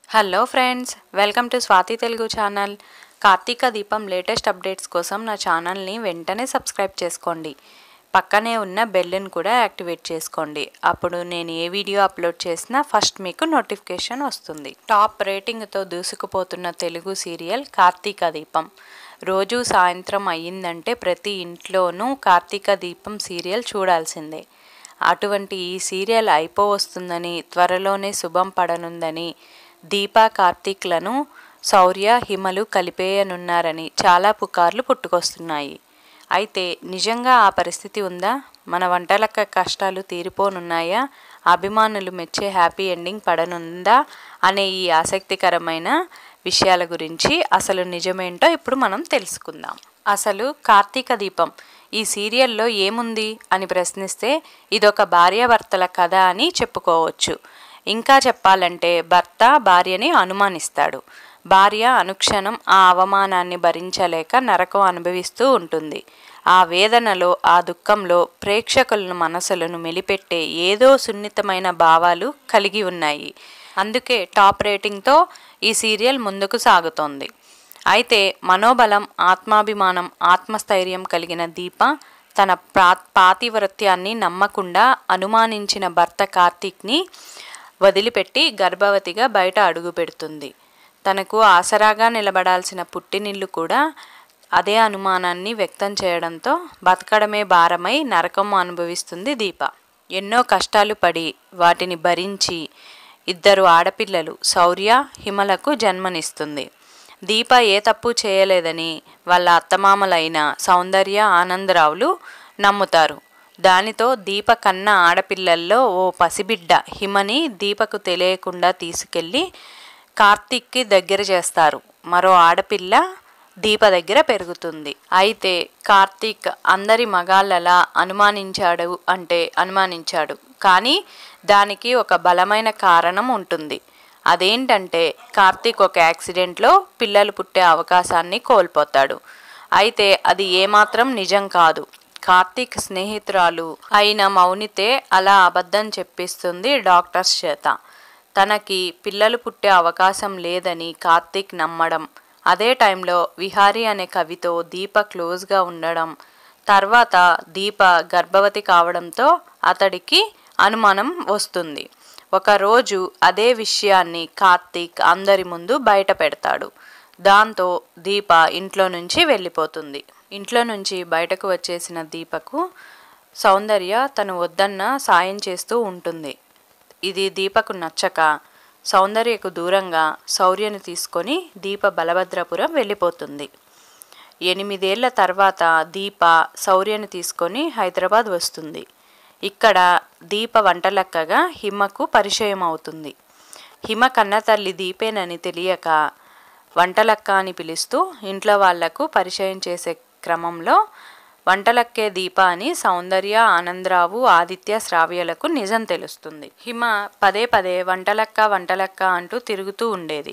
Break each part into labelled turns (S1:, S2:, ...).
S1: hello friends welcome to Swathi Telugu channel Karthika Deepam latest updates కోసం నా ఛానల్ని వెంటనే సబ్స్క్రైబ్ చేసుకోండి పక్కనే ఉన్న బెల్ని కూడా యాక్టివేట్ చేసుకోండి అప్పుడు నేను ఏ వీడియో అప్లోడ్ చేసినా ఫస్ట్ మీకు నోటిఫికేషన్ వస్తుంది టాప్ రేటింగ్తో దూసుకుపోతున్న తెలుగు సీరియల్ కార్తీక దీపం రోజు సాయంత్రం అయ్యిందంటే ప్రతి ఇంట్లోనూ కార్తీక దీపం సీరియల్ చూడాల్సిందే అటువంటి ఈ సీరియల్ అయిపోవస్తుందని త్వరలోనే శుభం పడనుందని దీపా కార్తీక్లను శౌర్య హిమలు కలిపేయనున్నారని చాలా పుకార్లు పుట్టుకొస్తున్నాయి అయితే నిజంగా ఆ పరిస్థితి ఉందా మన వంటలక్క కష్టాలు తీరిపోనున్నాయా అభిమానులు మెచ్చే హ్యాపీ ఎండింగ్ పడనుందా అనే ఈ ఆసక్తికరమైన విషయాల గురించి అసలు నిజమేంటో ఇప్పుడు మనం తెలుసుకుందాం అసలు కార్తీక దీపం ఈ సీరియల్లో ఏముంది అని ప్రశ్నిస్తే ఇదొక భార్యాభర్తల కథ అని చెప్పుకోవచ్చు ఇంకా చెప్పాలంటే భర్త భార్యని అనుమానిస్తాడు భార్య అనుక్షణం ఆ అవమానాన్ని భరించలేక నరకం అనుభవిస్తూ ఉంటుంది ఆ వేదనలో ఆ దుఃఖంలో ప్రేక్షకులను మనసులను మెలిపెట్టే ఏదో సున్నితమైన భావాలు కలిగి ఉన్నాయి అందుకే టాప్ రేటింగ్తో ఈ సీరియల్ ముందుకు సాగుతోంది అయితే మనోబలం ఆత్మాభిమానం ఆత్మస్థైర్యం కలిగిన దీప తన ప్రా పాతివ్రత్యాన్ని నమ్మకుండా అనుమానించిన భర్త కార్తీక్ని వదిలిపెట్టి గర్భవతిగా బయట అడుగు పెడుతుంది తనకు ఆసరాగా నిలబడాల్సిన పుట్టినిల్లు కూడా అదే అనుమానాన్ని వ్యక్తం చేయడంతో బతకడమే భారమై నరకం అనుభవిస్తుంది దీప ఎన్నో కష్టాలు పడి వాటిని భరించి ఇద్దరు ఆడపిల్లలు శౌర్య హిమలకు జన్మనిస్తుంది దీప ఏ తప్పు చేయలేదని వాళ్ళ అత్తమామలైన సౌందర్య ఆనందరావులు నమ్ముతారు దానితో దీప కన్న ఆడపిల్లల్లో ఓ పసిబిడ్డ హిమని దీపకు తెలియకుండా తీసుకెళ్ళి కార్తీక్కి దగ్గర చేస్తారు మరో ఆడపిల్ల దీప దగ్గర పెరుగుతుంది అయితే కార్తీక్ అందరి మగాళ్ళలా అనుమానించాడు అంటే అనుమానించాడు కానీ దానికి ఒక బలమైన కారణం ఉంటుంది అదేంటంటే కార్తీక్ ఒక యాక్సిడెంట్లో పిల్లలు పుట్టే అవకాశాన్ని కోల్పోతాడు అయితే అది ఏమాత్రం నిజం కాదు కార్తీక్ స్నేహితురాలు అయిన మౌనితే అలా అబద్ధం చెప్పిస్తుంది డాక్టర్స్ చేత తనకి పిల్లలు పుట్టే అవకాశం లేదని కార్తీక్ నమ్మడం అదే టైంలో విహారీ అనే కవితో దీప క్లోజ్గా ఉండడం తర్వాత దీప గర్భవతి కావడంతో అతడికి అనుమానం వస్తుంది ఒకరోజు అదే విషయాన్ని కార్తీక్ అందరి ముందు బయట పెడతాడు దాంతో దీప ఇంట్లో నుంచి వెళ్ళిపోతుంది ఇంట్లో నుంచి బయటకు వచ్చేసిన దీపకు సౌందర్య తను వద్దన్న సాయం చేస్తూ ఉంటుంది ఇది దీపకు నచ్చక సౌందర్యకు దూరంగా శౌర్యను తీసుకొని దీప బలభద్రపురం వెళ్ళిపోతుంది ఎనిమిదేళ్ల తర్వాత దీప శౌర్యను తీసుకొని హైదరాబాద్ వస్తుంది ఇక్కడ దీప వంటలక్కగా హిమకు పరిచయం అవుతుంది హిమ కన్నతల్లి దీపేనని తెలియక వంటలక్క అని పిలుస్తూ ఇంట్లో వాళ్లకు పరిచయం చేసే క్రమంలో వంటలక్కే దీప అని సౌందర్య ఆనందరావు ఆదిత్య శ్రావ్యలకు నిజం తెలుస్తుంది హిమ పదే పదే వంటలక్క వంటలక్క అంటూ తిరుగుతూ ఉండేది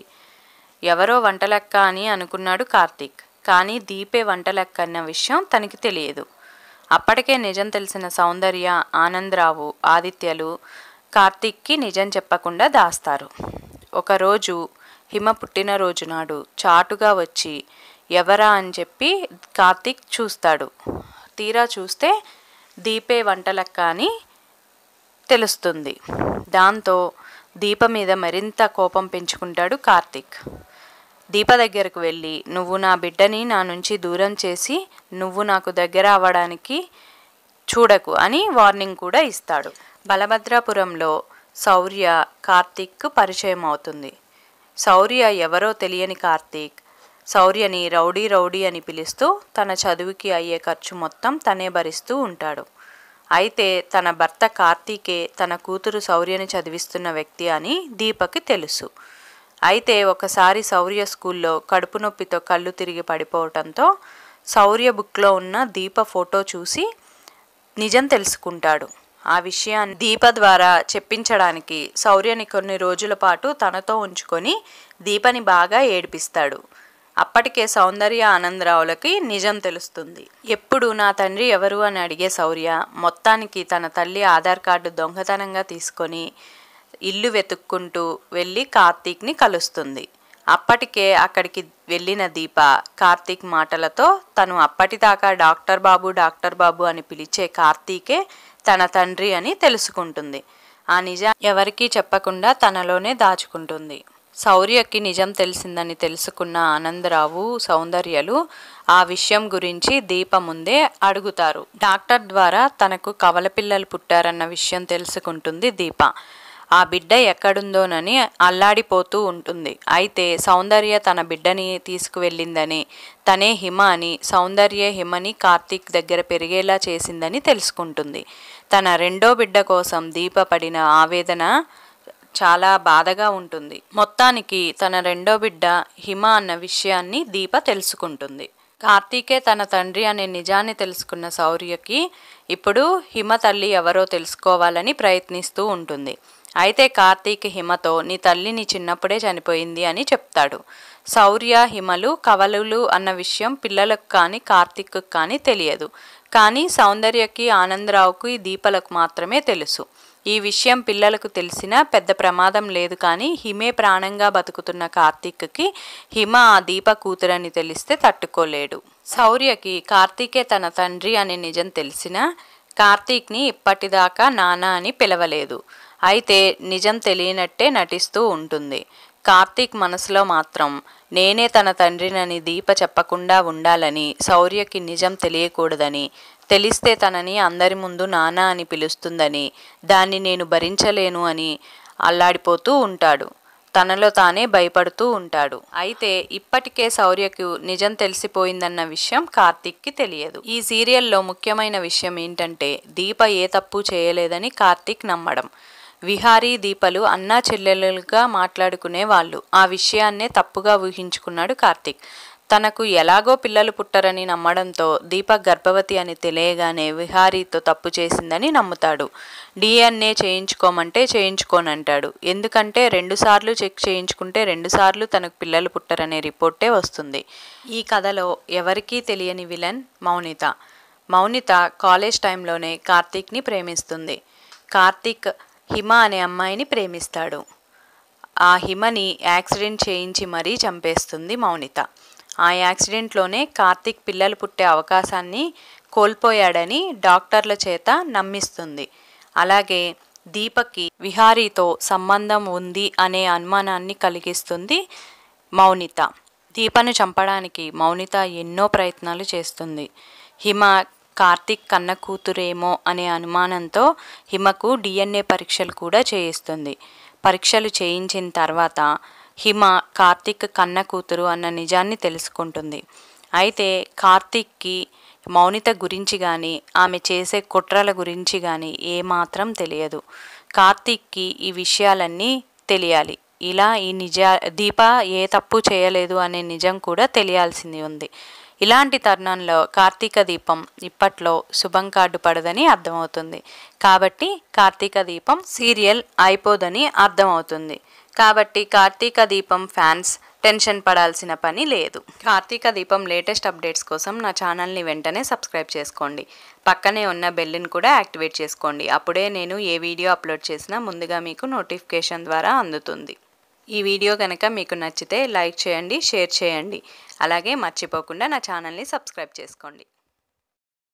S1: ఎవరో వంటలక్క అని అనుకున్నాడు కార్తీక్ కానీ దీపే వంటలక్క అన్న విషయం తనకి తెలియదు అప్పటికే నిజం తెలిసిన సౌందర్య ఆనందరావు ఆదిత్యలు కార్తీక్కి నిజం చెప్పకుండా దాస్తారు ఒకరోజు హిమ పుట్టినరోజు నాడు చాటుగా వచ్చి ఎవరా అని చెప్పి కార్తీక్ చూస్తాడు తీరా చూస్తే దీపే వంటలక్క అని తెలుస్తుంది దాంతో దీప మీద మరింత కోపం పెంచుకుంటాడు కార్తీక్ దీప దగ్గరకు వెళ్ళి నువ్వు నా బిడ్డని నా నుంచి దూరం చేసి నువ్వు నాకు దగ్గర అవ్వడానికి చూడకు అని వార్నింగ్ కూడా ఇస్తాడు బలభద్రాపురంలో శౌర్య కార్తీక్ పరిచయం అవుతుంది శౌర్య ఎవరో తెలియని కార్తీక్ శౌర్యని రౌడీ రౌడీ అని పిలుస్తూ తన చదువుకి అయ్యే ఖర్చు మొత్తం తనే భరిస్తూ ఉంటాడు అయితే తన భర్త కార్తీకే తన కూతురు శౌర్యని చదివిస్తున్న వ్యక్తి అని దీపకి తెలుసు అయితే ఒకసారి శౌర్య స్కూల్లో కడుపు నొప్పితో కళ్ళు తిరిగి పడిపోవటంతో శౌర్య బుక్లో ఉన్న దీప ఫోటో చూసి నిజం తెలుసుకుంటాడు ఆ విషయాన్ని దీప ద్వారా చెప్పించడానికి శౌర్యని కొన్ని రోజుల పాటు తనతో ఉంచుకొని దీపని బాగా ఏడిపిస్తాడు అప్పటికే సౌందర్య ఆనందరావులకి నిజం తెలుస్తుంది ఎప్పుడు నా తండ్రి ఎవరు అని అడిగే శౌర్య మొత్తానికి తన తల్లి ఆధార్ కార్డు దొంగతనంగా తీసుకొని ఇల్లు వెతుక్కుంటూ వెళ్ళి కార్తీక్ని కలుస్తుంది అప్పటికే అక్కడికి వెళ్ళిన దీప కార్తీక్ మాటలతో తను అప్పటిదాకా డాక్టర్ బాబు డాక్టర్ బాబు అని పిలిచే కార్తీకే తన తండ్రి అని తెలుసుకుంటుంది ఆ నిజం ఎవరికీ చెప్పకుండా తనలోనే దాచుకుంటుంది శౌర్యకి నిజం తెలిసిందని తెలుసుకున్న ఆనందరావు సౌందర్యలు ఆ విషయం గురించి దీప ముందే అడుగుతారు డాక్టర్ ద్వారా తనకు కవల పిల్లలు పుట్టారన్న విషయం తెలుసుకుంటుంది దీప ఆ బిడ్డ ఎక్కడుందోనని అల్లాడిపోతూ ఉంటుంది అయితే సౌందర్య తన బిడ్డని తీసుకువెళ్ళిందని తనే హిమ అని సౌందర్య హిమని కార్తీక్ దగ్గర పెరిగేలా చేసిందని తెలుసుకుంటుంది తన రెండో బిడ్డ కోసం దీప పడిన ఆవేదన చాలా బాధగా ఉంటుంది మొత్తానికి తన రెండో బిడ్డ హిమ అన్న విషయాన్ని దీప తెలుసుకుంటుంది కార్తీకే తన తండ్రి అనే నిజాన్ని తెలుసుకున్న శౌర్యకి ఇప్పుడు హిమ తల్లి ఎవరో తెలుసుకోవాలని ప్రయత్నిస్తూ ఉంటుంది అయితే కార్తీక్ హిమతో నీ తల్లి నీ చిన్నప్పుడే చనిపోయింది అని చెప్తాడు శౌర్య హిమలు కవలులు అన్న విషయం పిల్లలకు కానీ కార్తీక్కు కానీ తెలియదు కానీ సౌందర్యకి ఆనందరావుకి దీపలకు మాత్రమే తెలుసు ఈ విషయం పిల్లలకు తెలిసినా పెద్ద ప్రమాదం లేదు కానీ హిమే ప్రాణంగా బతుకుతున్న కార్తీక్కి హిమ ఆ దీప కూతురని తెలిస్తే తట్టుకోలేడు శౌర్యకి కార్తీకే తన తండ్రి అనే నిజం తెలిసినా కార్తీక్ని ఇప్పటిదాకా నాన్న అని పిలవలేదు అయితే నిజం తెలియనట్టే నటిస్తూ ఉంటుంది కార్తీక్ మనసులో మాత్రం నేనే తన తండ్రినని దీప చెప్పకుండా ఉండాలని శౌర్యకి నిజం తెలియకూడదని తెలిస్తే తనని అందరి ముందు నాన్న అని పిలుస్తుందని దాన్ని నేను భరించలేను అని అల్లాడిపోతూ ఉంటాడు తనలో తానే భయపడుతూ ఉంటాడు అయితే ఇప్పటికే శౌర్యకు నిజం తెలిసిపోయిందన్న విషయం కార్తీక్కి తెలియదు ఈ సీరియల్లో ముఖ్యమైన విషయం ఏంటంటే దీప ఏ తప్పు చేయలేదని కార్తీక్ నమ్మడం విహారీ దీపలు అన్నా చెల్లెలుగా మాట్లాడుకునే వాళ్ళు ఆ విషయాన్నే తప్పుగా ఊహించుకున్నాడు కార్తీక్ తనకు ఎలాగో పిల్లలు పుట్టరని నమ్మడంతో దీప గర్భవతి అని తెలియగానే విహారీతో తప్పు చేసిందని నమ్ముతాడు డిఎన్ఏ చేయించుకోమంటే చేయించుకోనంటాడు ఎందుకంటే రెండుసార్లు చెక్ చేయించుకుంటే రెండుసార్లు తనకు పిల్లలు పుట్టరనే రిపోర్టే వస్తుంది ఈ కథలో ఎవరికీ తెలియని విలన్ మౌనిత మౌనిత కాలేజ్ టైంలోనే కార్తీక్ని ప్రేమిస్తుంది కార్తీక్ హిమ అనే అమ్మాయిని ప్రేమిస్తాడు ఆ హిమని యాక్సిడెంట్ చేయించి మరీ చంపేస్తుంది మౌనిత ఆ యాక్సిడెంట్లోనే కార్తీక్ పిల్లలు పుట్టే అవకాశాన్ని కోల్పోయాడని డాక్టర్ల చేత నమ్మిస్తుంది అలాగే దీపక్కి విహారీతో సంబంధం ఉంది అనే అనుమానాన్ని కలిగిస్తుంది మౌనిత దీపను చంపడానికి మౌనిత ఎన్నో ప్రయత్నాలు చేస్తుంది హిమ కార్తీక్ కన్న కూతురేమో అనే అనుమానంతో హిమకు డిఎన్ఏ పరీక్షలు కూడా చేయిస్తుంది పరీక్షలు చేయించిన తర్వాత హిమ కార్తీక్ కన్న కూతురు అన్న నిజాన్ని తెలుసుకుంటుంది అయితే కార్తీక్కి మౌనిత గురించి కానీ ఆమె చేసే కుట్రల గురించి కానీ ఏమాత్రం తెలియదు కార్తీక్కి ఈ విషయాలన్నీ తెలియాలి ఇలా ఈ నిజ దీప ఏ తప్పు చేయలేదు అనే నిజం కూడా తెలియాల్సింది ఉంది ఇలాంటి తరుణంలో కార్తీక దీపం ఇప్పట్లో శుభం కార్డు పడదని అర్థమవుతుంది కాబట్టి కార్తీక దీపం సీరియల్ అయిపోదని అర్థమవుతుంది కాబట్టి కార్తీక దీపం ఫ్యాన్స్ టెన్షన్ పడాల్సిన పని లేదు కార్తీక దీపం లేటెస్ట్ అప్డేట్స్ కోసం నా ఛానల్ని వెంటనే సబ్స్క్రైబ్ చేసుకోండి పక్కనే ఉన్న బెల్ని కూడా యాక్టివేట్ చేసుకోండి అప్పుడే నేను ఏ వీడియో అప్లోడ్ చేసినా ముందుగా మీకు నోటిఫికేషన్ ద్వారా అందుతుంది ఈ వీడియో కనుక మీకు నచ్చితే లైక్ చేయండి షేర్ చేయండి అలాగే మర్చిపోకుండా నా ఛానల్ని సబ్స్క్రైబ్ చేసుకోండి